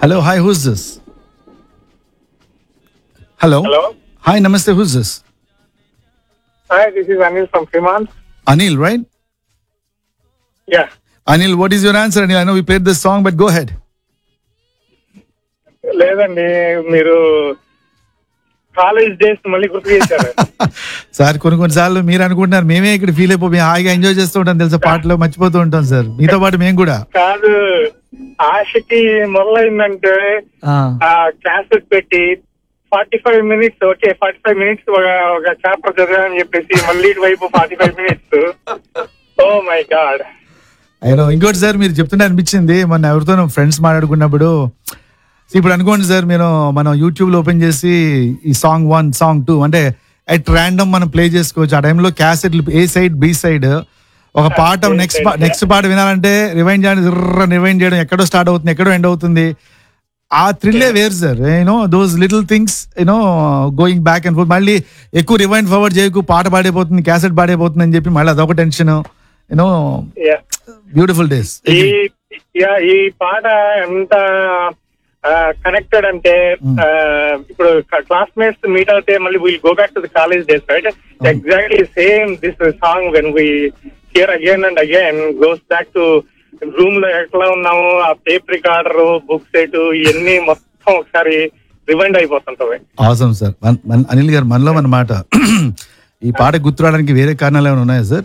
Hello hi who's this hello Hello. Hi నమస్తే who's this Hi, this is Anil from Fremont. Anil right Yeah. Anil what is your answer Anil I know we played this song but go ahead లేదండి మీరు college days మళ్ళీ గుర్తు చేశారు sir కొన్ని కొన్నిసార్లు మీరు అనుకుంటున్నారు మేమే ఇక్కడ ఫీల్ అయిపో మేము హాయిగా ఎంజాయ్ చేస్తూ ఉంటాం తెలుసా పాటలో మర్చిపోతూ ఉంటాం సార్ మీతో పాటు మేము కూడా కాదు ఆశకి మొదలైందంటే ఆ క్లాసెస్ పెట్టి forty five minutes okay forty five minutes ఒక ఒక చాప్టర్ చదివామని చెప్పేసి మళ్ళీ ఇటువైపు forty five minutes oh my god అయినా ఇంకోటి సార్ మీరు చెప్తుంటే అనిపించింది మొన్న ఎవరితో ఫ్రెండ్స్ మాట్లాడుకున్నప్పుడు see, ఇప్పుడు అనుకోండి సార్ మీరు మనం యూట్యూబ్ లో ఓపెన్ చేసి ఈ సాంగ్ వన్ సాంగ్ టూ అంటే అట్ ర్యాండమ్ మనం ప్లే చేసుకోవచ్చు ఆ టైంలో క్యాసెట్లు ఏ సైడ్ బి సైడ్ ఒక పాట A నెక్స్ట్ side, నెక్స్ట్ పాట వినాలంటే రివైండ్ చేయడం రివైండ్ చేయడం ఎక్కడో స్టార్ట్ అవుతుంది ఎక్కడో ఎండ్ అవుతుంది ఆ థ్రిల్లే వేరు sir you know those little things you know going back and forth మళ్ళీ ఎక్కువ రివైండ్ ఫార్వర్డ్ చేయకు పాట పాడైపోతుంది క్యాసెట్ పాడైపోతుంది అని చెప్పి మళ్ళీ అదొక టెన్షన్ యూనో బ్యూటిఫుల్ డేస్ ఈ యా, ఈ పాట ఎంత కనెక్టెడ్ అంటే ఆ, ఇప్పుడు క్లాస్మేట్స్ మీట్ అవుతే మళ్ళీ will go back to the college days right exactly same this song when we hear again and again goes back to room లో ఎట్లా ఉన్నాము ఆ టేప్ రికార్డర్ బుక్ సెట్ ఇవన్నీ మొత్తం ఒకసారి రివైండ్ అయిపోతుంటది అవసరం సార్ మన- మన- అనిల్ గారు మనలో మన మాట ఈ పాట గుర్తురావడానికి వేరే కారణాలు ఏమైనా ఉన్నాయా సార్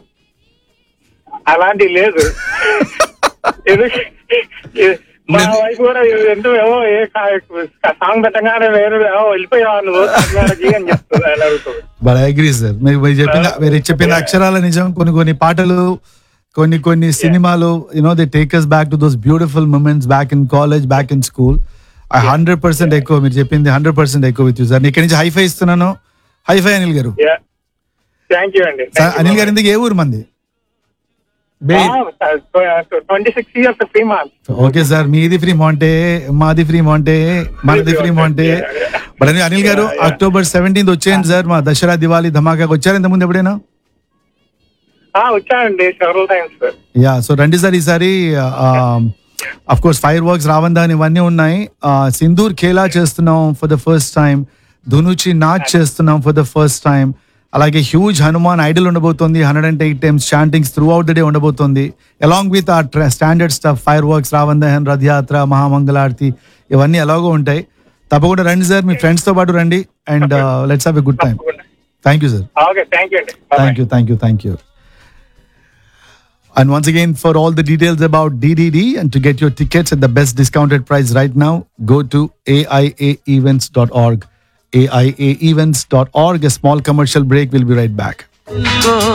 అలాంటి లేదు ఎందుకు- మా వైఫ్ కూడా ఎంతో ఏవో ఏ సాంగ్ పెట్టగానే వేరే ఏవో వెళ్ళిపోయావా నువ్వు కర్ణాటకకి అని చెప్తుంది అని అడుగుతుంది బట్ ఐ అగ్రీ సార్ మీరు మీరు చెప్పిన మీరు చెప్పిన అక్షరాల నిజం కొన్ని కొన్ని పాటలు కొన్ని కొన్ని సినిమాలు you know they takes back to those beautiful moments back in college back in school I hundred percent ఎక్కువ మీరు చెప్పింది హండ్రెడ్ పర్సెంట్ ఎక్కువ విత్ యూ సార్ ఇక్కడి నుంచి హైఫై ఇస్తున్నాను హైఫై అనిల్ గారు థ్యాంక్ యూ అండి సార్ అనిల్ గారు ఇందుకు ఏ ఊరు మంది Bay twenty six years Fremont okay sir మీది ఫ్రీ మాంటే మాది ఫ్రీ మాంటే మనది ఫ్రీ మాంటే బట్ అని అనిల్ గారు అక్టోబర్ సెవెంటీన్త్ వచ్చేయండి సార్ మా దసరా దివాళీ ధమాకా వచ్చారు ఇంత ముందు ఎప్పుడైనా వచ్చానండి సెవెరల్ టైమ్స్ యా సో రండి సార్ ఈసారి అఫ్ కోర్స్ ఫైర్ వర్క్స్ రావందాని ఇవన్నీ ఉన్నాయి ఆ, సింధూర్ ఖేలా చేస్తున్నాం for the first time Dhunuchi Naach చేస్తున్నాం ఫర్ ద ఫస్ట్ టైం అలాగే హ్యూజ్ హనుమాన్ ఐడల్ ఉండబోతుంది hundred and eight times chantings throughout the day ఉండబోతుంది అలాంగ్ విత్ ఆ standard stuff fireworks Ravandahan Rathyatra మహామంగళారతి ఇవన్నీ ఎలాగో ఉంటాయి తప్పకుండా రండి సార్ మీ ఫ్రెండ్స్ తో పాటు రండి and let's have a good time thank you sir okay thank you అండి Thank you, thank you, thank you. And once again, for all the details about DDD and to get your tickets at the best discounted price right now, go to aiaevents.org. aiaevents.org. A small commercial break. We'll be right back. को